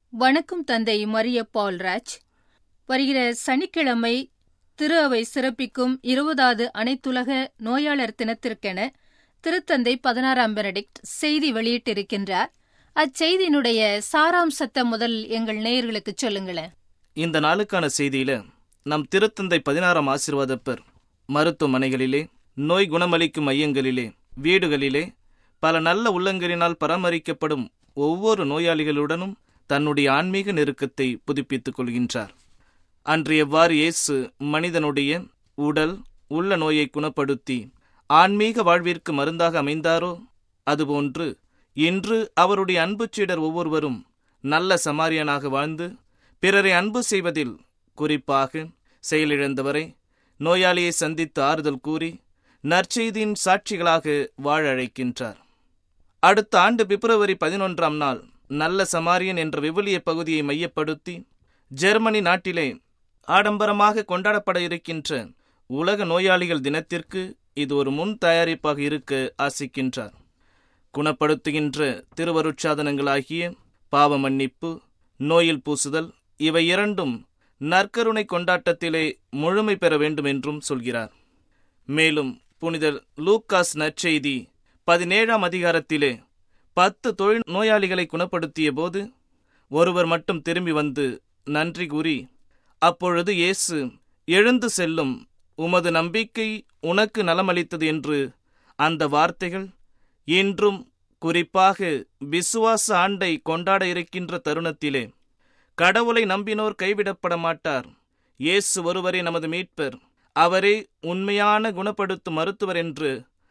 வணக்கம் தந்தை மரிய பால்ராஜ் வருகிற சனிக்கிழமை திரு அவை சிறப்பிக்கும் இருபதாவது அனைத்துலக நோயாளர் தினத்திற்கென திருத்தந்தை பதினாறாம் பெனடிக்ட் செய்தி வெளியிட்டிருக்கின்றார் அச்செய்தியினுடைய சாராம்சத்தை முதல் எங்கள் நேயர்களுக்கு சொல்லுங்களேன் இந்த நாளுக்கான செய்தியில நம் திருத்தந்தை பதினாறாம் ஆசீர்வாதப்பர் மருத்துவமனைகளிலே நோய் குணமளிக்கும் மையங்களிலே வீடுகளிலே பல நல்ல உள்ளங்களினால் பராமரிக்கப்படும் ஒவ்வொரு நோயாளிகளுடனும் தன்னுடைய ஆன்மீக நெருக்கத்தை புதுப்பித்துக் கொள்கின்றார் அன்று எவ்வாறு இயேசு மனிதனுடைய உடல் உள்ள நோயை குணப்படுத்தி ஆன்மீக வாழ்விற்கு மருந்தாக அமைந்தாரோ அதுபோன்று இன்று அவருடைய அன்பு சீடர் ஒவ்வொருவரும் நல்ல சமாரியனாக வாழ்ந்து பிறரை அன்பு செய்வதில் குறிப்பாக செயலிழந்தவரை நோயாளியை சந்தித்து ஆறுதல் கூறி நற்செய்தியின் சாட்சிகளாக வாழ அழைக்கின்றார் அடுத்த ஆண்டு பிப்ரவரி பதினொன்றாம் நாள் நல்ல சமாரியன் என்ற விவிலிய பகுதியை மையப்படுத்தி ஜெர்மனி நாட்டிலே ஆடம்பரமாக கொண்டாடப்பட இருக்கின்ற உலக நோயாளிகள் தினத்திற்கு இது ஒரு முன் தயாரிப்பாக இருக்க ஆசிக்கின்றார் குணப்படுத்துகின்ற திருவருட்சாதனங்களாகிய பாவ மன்னிப்பு நோயில் பூசுதல் இவை இரண்டும் நற்கருணை கொண்டாட்டத்திலே முழுமை பெற வேண்டும் என்றும் சொல்கிறார் மேலும் புனித லூக்காஸ் நற்செய்தி பதினேழாம் அதிகாரத்திலே பத்து தொழில் நோயாளிகளை குணப்படுத்திய போது ஒருவர் மட்டும் திரும்பி வந்து நன்றி கூறி அப்பொழுது இயேசு எழுந்து செல்லும் உமது நம்பிக்கை உனக்கு நலமளித்தது என்று அந்த வார்த்தைகள் இன்றும் குறிப்பாக விசுவாச ஆண்டை கொண்டாட இருக்கின்ற தருணத்திலே கடவுளை நம்பினோர் கைவிடப்பட மாட்டார் இயேசு ஒருவரே நமது மீட்பர் அவரே உண்மையான குணப்படுத்தும் மருத்துவர் என்று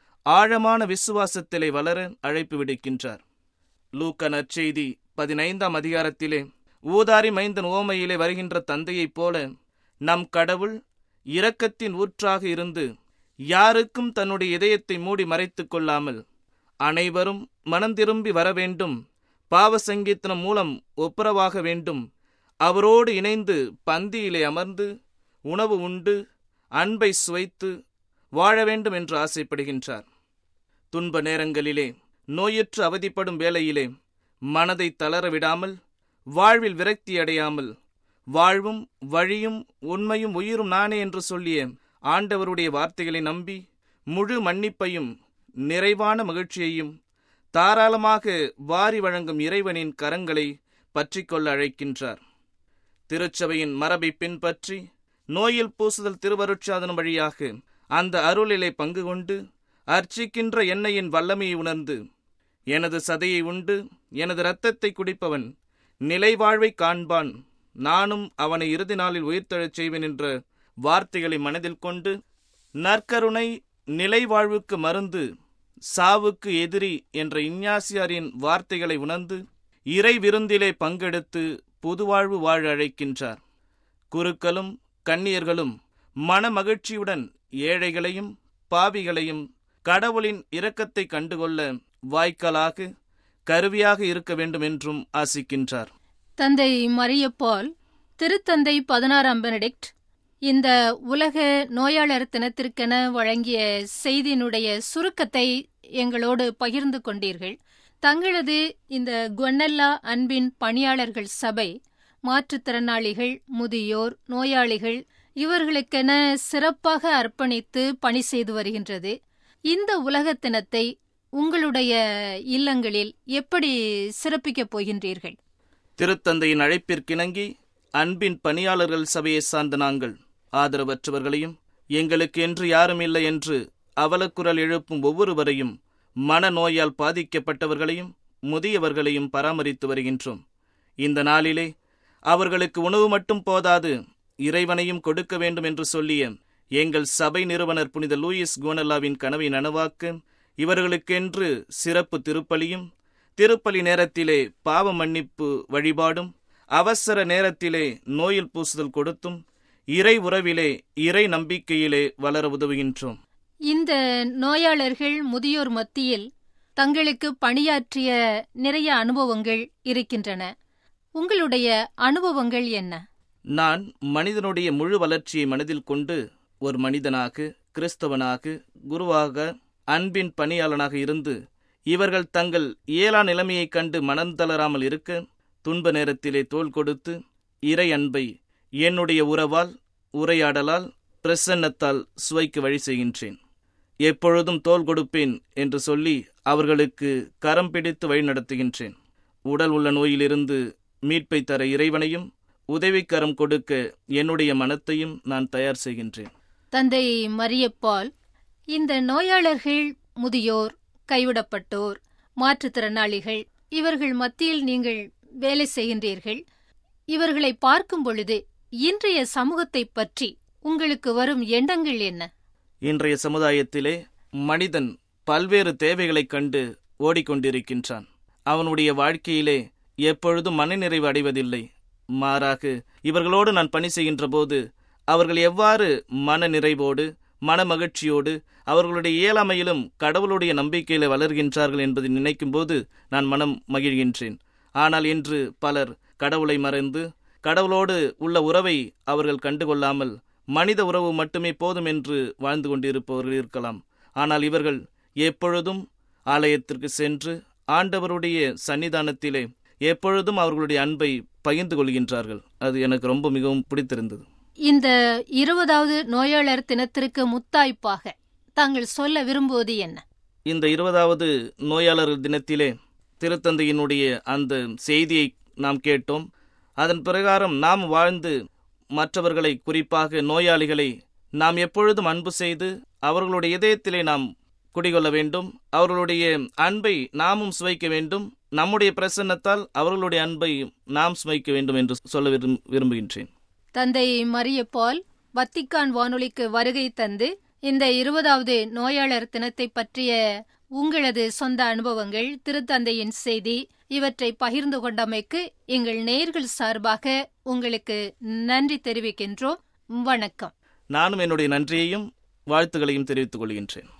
ஆழமான விசுவாசத்திலே வளர அழைப்பு விடுக்கின்றார் லூக்க நற்செய்தி பதினைந்தாம் அதிகாரத்திலே ஊதாரி மைந்தன் ஓமையிலே வருகின்ற தந்தையைப் போல நம் கடவுள் இரக்கத்தின் ஊற்றாக இருந்து யாருக்கும் தன்னுடைய இதயத்தை மூடி மறைத்துக் கொள்ளாமல் அனைவரும் மனம் திரும்பி வர வேண்டும் பாவ சங்கீத்தனம் மூலம் ஒப்புரவாக வேண்டும் அவரோடு இணைந்து பந்தியிலே அமர்ந்து உணவு உண்டு அன்பை சுவைத்து வாழ வேண்டும் என்று ஆசைப்படுகின்றார் துன்ப நேரங்களிலே நோயுற்று அவதிப்படும் வேளையிலே மனதை தளர விடாமல் வாழ்வில் விரக்தி அடையாமல் வாழ்வும் வழியும் உண்மையும் உயிரும் நானே என்று சொல்லிய ஆண்டவருடைய வார்த்தைகளை நம்பி முழு மன்னிப்பையும் நிறைவான மகிழ்ச்சியையும் தாராளமாக வாரி வழங்கும் இறைவனின் கரங்களை பற்றிக்கொள்ள அழைக்கின்றார் திருச்சபையின் மரபை பின்பற்றி நோயில் பூசுதல் திருவருட்சாதனம் வழியாக அந்த அருளிலை பங்கு கொண்டு அர்ச்சிக்கின்ற எண்ணெயின் வல்லமையை உணர்ந்து எனது சதையை உண்டு எனது இரத்தத்தை குடிப்பவன் நிலை வாழ்வை காண்பான் நானும் அவனை இறுதி நாளில் உயிர்த்தெழச் செய்வேன் என்ற வார்த்தைகளை மனதில் கொண்டு நற்கருணை நிலை வாழ்வுக்கு மருந்து சாவுக்கு எதிரி என்ற இஞ்ஞாசியாரின் வார்த்தைகளை உணர்ந்து இறை விருந்திலே பங்கெடுத்து புதுவாழ்வு வாழ அழைக்கின்றார் குருக்களும் கன்னியர்களும் மன மகிழ்ச்சியுடன் ஏழைகளையும் பாவிகளையும் கடவுளின் இரக்கத்தை கண்டுகொள்ள வாய்க்காலாக கருவியாக இருக்க வேண்டும் என்றும் ஆசிக்கின்றார் தந்தை மரியப்பால் திருத்தந்தை பதினாறாம் பெனடிக்ட் இந்த உலக நோயாளர் தினத்திற்கென வழங்கிய செய்தியினுடைய சுருக்கத்தை எங்களோடு பகிர்ந்து கொண்டீர்கள் தங்களது இந்த கொன்னல்லா அன்பின் பணியாளர்கள் சபை மாற்றுத்திறனாளிகள் முதியோர் நோயாளிகள் இவர்களுக்கென சிறப்பாக அர்ப்பணித்து பணி செய்து வருகின்றது இந்த உலக தினத்தை உங்களுடைய இல்லங்களில் எப்படி சிறப்பிக்கப் போகின்றீர்கள் திருத்தந்தையின் அழைப்பிற்கிணங்கி அன்பின் பணியாளர்கள் சபையை சார்ந்த நாங்கள் ஆதரவற்றவர்களையும் எங்களுக்கு என்று யாரும் இல்லை என்று அவலக்குரல் எழுப்பும் ஒவ்வொருவரையும் மனநோயால் பாதிக்கப்பட்டவர்களையும் முதியவர்களையும் பராமரித்து வருகின்றோம் இந்த நாளிலே அவர்களுக்கு உணவு மட்டும் போதாது இறைவனையும் கொடுக்க வேண்டும் என்று சொல்லிய எங்கள் சபை நிறுவனர் புனித லூயிஸ் கோனல்லாவின் கனவை நனவாக்க இவர்களுக்கென்று சிறப்பு திருப்பலியும் திருப்பலி நேரத்திலே பாவ மன்னிப்பு வழிபாடும் அவசர நேரத்திலே நோயில் பூசுதல் கொடுத்தும் இறை உறவிலே இறை நம்பிக்கையிலே வளர உதவுகின்றோம் இந்த நோயாளர்கள் முதியோர் மத்தியில் தங்களுக்கு பணியாற்றிய நிறைய அனுபவங்கள் இருக்கின்றன உங்களுடைய அனுபவங்கள் என்ன நான் மனிதனுடைய முழு வளர்ச்சியை மனதில் கொண்டு ஒரு மனிதனாக கிறிஸ்தவனாக குருவாக அன்பின் பணியாளனாக இருந்து இவர்கள் தங்கள் இயலா நிலைமையைக் கண்டு மனம் தளராமல் இருக்க துன்ப நேரத்திலே தோள் கொடுத்து இறை அன்பை என்னுடைய உறவால் உரையாடலால் பிரசன்னத்தால் சுவைக்கு வழி செய்கின்றேன் எப்பொழுதும் தோள் கொடுப்பேன் என்று சொல்லி அவர்களுக்கு கரம் பிடித்து வழி நடத்துகின்றேன் உடல் உள்ள நோயிலிருந்து மீட்பை தர இறைவனையும் உதவிக்கரம் கொடுக்க என்னுடைய மனத்தையும் நான் தயார் செய்கின்றேன் தந்தை மரியப்பால் இந்த நோயாளர்கள் முதியோர் கைவிடப்பட்டோர் மாற்றுத்திறனாளிகள் இவர்கள் மத்தியில் நீங்கள் வேலை செய்கின்றீர்கள் இவர்களை பார்க்கும் பொழுது இன்றைய சமூகத்தைப் பற்றி உங்களுக்கு வரும் எண்ணங்கள் என்ன இன்றைய சமுதாயத்திலே மனிதன் பல்வேறு தேவைகளைக் கண்டு ஓடிக்கொண்டிருக்கின்றான் அவனுடைய வாழ்க்கையிலே எப்பொழுதும் மனநிறைவு அடைவதில்லை மாறாக இவர்களோடு நான் பணி செய்கின்ற போது அவர்கள் எவ்வாறு மன நிறைவோடு மன மகிழ்ச்சியோடு அவர்களுடைய இயலாமையிலும் கடவுளுடைய நம்பிக்கையில வளர்கின்றார்கள் என்பதை நினைக்கும் போது நான் மனம் மகிழ்கின்றேன் ஆனால் இன்று பலர் கடவுளை மறந்து கடவுளோடு உள்ள உறவை அவர்கள் கண்டுகொள்ளாமல் மனித உறவு மட்டுமே போதும் என்று வாழ்ந்து கொண்டிருப்பவர்கள் இருக்கலாம் ஆனால் இவர்கள் எப்பொழுதும் ஆலயத்திற்கு சென்று ஆண்டவருடைய சன்னிதானத்திலே எப்பொழுதும் அவர்களுடைய அன்பை பகிர்ந்து கொள்கின்றார்கள் அது எனக்கு ரொம்ப மிகவும் பிடித்திருந்தது இந்த இருபதாவது நோயாளர் தினத்திற்கு முத்தாய்ப்பாக தாங்கள் சொல்ல விரும்புவது என்ன இந்த இருபதாவது நோயாளர் தினத்திலே திருத்தந்தையினுடைய அந்த செய்தியை நாம் கேட்டோம் அதன் பிரகாரம் நாம் வாழ்ந்து மற்றவர்களை குறிப்பாக நோயாளிகளை நாம் எப்பொழுதும் அன்பு செய்து அவர்களுடைய இதயத்திலே நாம் குடிகொள்ள வேண்டும் அவர்களுடைய அன்பை நாமும் சுவைக்க வேண்டும் நம்முடைய பிரசன்னத்தால் அவர்களுடைய அன்பை நாம் சுவைக்க வேண்டும் என்று சொல்ல விரும்- விரும்புகின்றேன் தந்தை மரியப்பால் வத்திக்கான் வானொலிக்கு வருகை தந்து இந்த இருபதாவது நோயாளர் தினத்தை பற்றிய உங்களது சொந்த அனுபவங்கள் திருத்தந்தையின் செய்தி இவற்றை பகிர்ந்து கொண்டமைக்கு எங்கள் நேயர்கள் சார்பாக உங்களுக்கு நன்றி தெரிவிக்கின்றோம் வணக்கம் நானும் என்னுடைய நன்றியையும் வாழ்த்துக்களையும் தெரிவித்துக் கொள்கின்றேன்